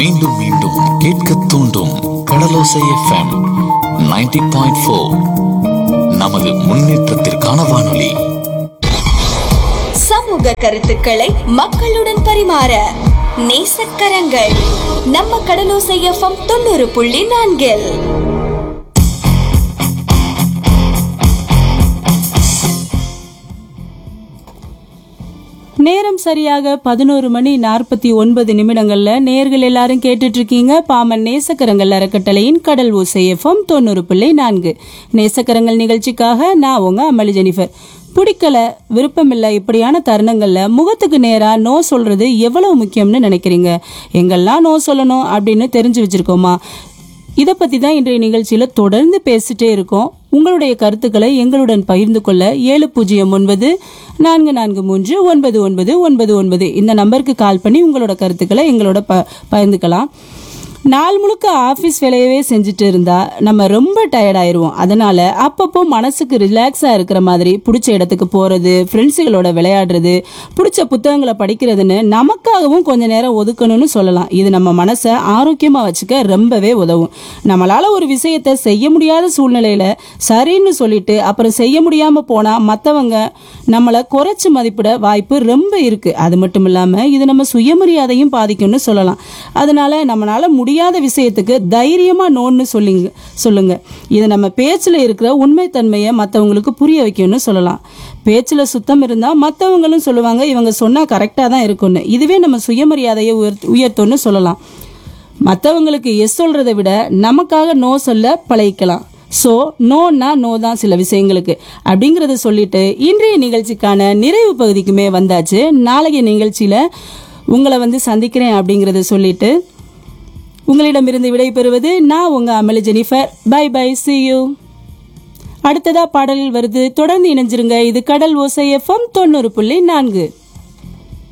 மீண்டும் மீண்டும் கேட்க தூண்டும் கடலோசை எஃப்எம் 90.4 பாயிண்ட் ஃபோர் நமது முன்னேற்றத்திற்கான வானொலி சமூக கருத்துக்களை மக்களுடன் பரிமாற நேசக்கரங்கள் நம்ம கடலோசை எஃப்எம் தொண்ணூறு புள்ளி நான்கில் நேரம் சரியாக பதினோரு மணி நாற்பத்தி ஒன்பது நிமிடங்கள்ல நேர்கள் எல்லாரும் கேட்டுட்டு இருக்கீங்க பாமன் நேசக்கரங்கள் அறக்கட்டளையின் கடல் ஓசை எஃப்எம் தொண்ணூறு புள்ளி நான்கு நேசக்கரங்கள் நிகழ்ச்சிக்காக நான் உங்க அமளி ஜெனிஃபர் பிடிக்கல விருப்பமில்லை இப்படியான தருணங்கள்ல முகத்துக்கு நேரா நோ சொல்றது எவ்வளவு முக்கியம்னு நினைக்கிறீங்க எங்கெல்லாம் நோ சொல்லணும் அப்படின்னு தெரிஞ்சு வச்சிருக்கோமா இதை பத்தி தான் இன்றைய நிகழ்ச்சியில தொடர்ந்து பேசிட்டே இருக்கோம் உங்களுடைய கருத்துக்களை எங்களுடன் பகிர்ந்து கொள்ள ஏழு பூஜ்ஜியம் ஒன்பது நான்கு நான்கு மூன்று ஒன்பது ஒன்பது ஒன்பது ஒன்பது இந்த நம்பருக்கு கால் பண்ணி உங்களோட கருத்துக்களை எங்களோட ப பகிர்ந்துக்கலாம் நாள் முழுக்க ஆஃபீஸ் வேலையவே செஞ்சுட்டு இருந்தா நம்ம ரொம்ப டயர்ட் ஆயிருவோம் அதனால அப்பப்போ மனசுக்கு ரிலாக்ஸா இருக்கிற மாதிரி பிடிச்ச இடத்துக்கு போறது ஃப்ரெண்ட்ஸுகளோட விளையாடுறது பிடிச்ச புத்தகங்களை படிக்கிறதுன்னு நமக்காகவும் கொஞ்ச நேரம் ஒதுக்கணும்னு சொல்லலாம் இது நம்ம மனசை ஆரோக்கியமா வச்சுக்க ரொம்பவே உதவும் நம்மளால ஒரு விஷயத்தை செய்ய முடியாத சூழ்நிலையில சரின்னு சொல்லிட்டு அப்புறம் செய்ய முடியாம போனா மத்தவங்க நம்மளை குறைச்சு மதிப்பிட வாய்ப்பு ரொம்ப இருக்கு அது மட்டும் இல்லாம இது நம்ம சுயமரியாதையும் பாதிக்கும்னு சொல்லலாம் அதனால நம்மளால முடியாத விஷயத்துக்கு தைரியமா நோன்னு சொல்லிங்க சொல்லுங்க இது நம்ம பேச்சுல இருக்கிற உண்மைத்தன்மையை மத்தவங்களுக்கு புரிய வைக்கும்னு சொல்லலாம் பேச்சுல சுத்தம் இருந்தா மத்தவங்களும் சொல்லுவாங்க இவங்க சொன்னா கரெக்டா தான் இருக்கும்னு இதுவே நம்ம சுயமரியாதையை உயர்த் உயர்த்தும்னு சொல்லலாம் மற்றவங்களுக்கு எஸ் சொல்றதை விட நமக்காக நோ சொல்ல பழகிக்கலாம் ஸோ நோன்னா நோ தான் சில விஷயங்களுக்கு அப்படிங்கிறத சொல்லிட்டு இன்றைய நிகழ்ச்சிக்கான நிறைவு பகுதிக்குமே வந்தாச்சு நாளைய நிகழ்ச்சியில உங்களை வந்து சந்திக்கிறேன் அப்படிங்கிறத சொல்லிட்டு உங்களிடமிருந்து விடைபெறுவது நான் உங்க Amali Jennifer bye bye see you அடுத்ததா பாடலில் வருது தொடர்ந்து இணைஞ்சிருங்க இது கடல் ஓசை எஃப்எம் தொண்ணூறு புள்ளி நான்கு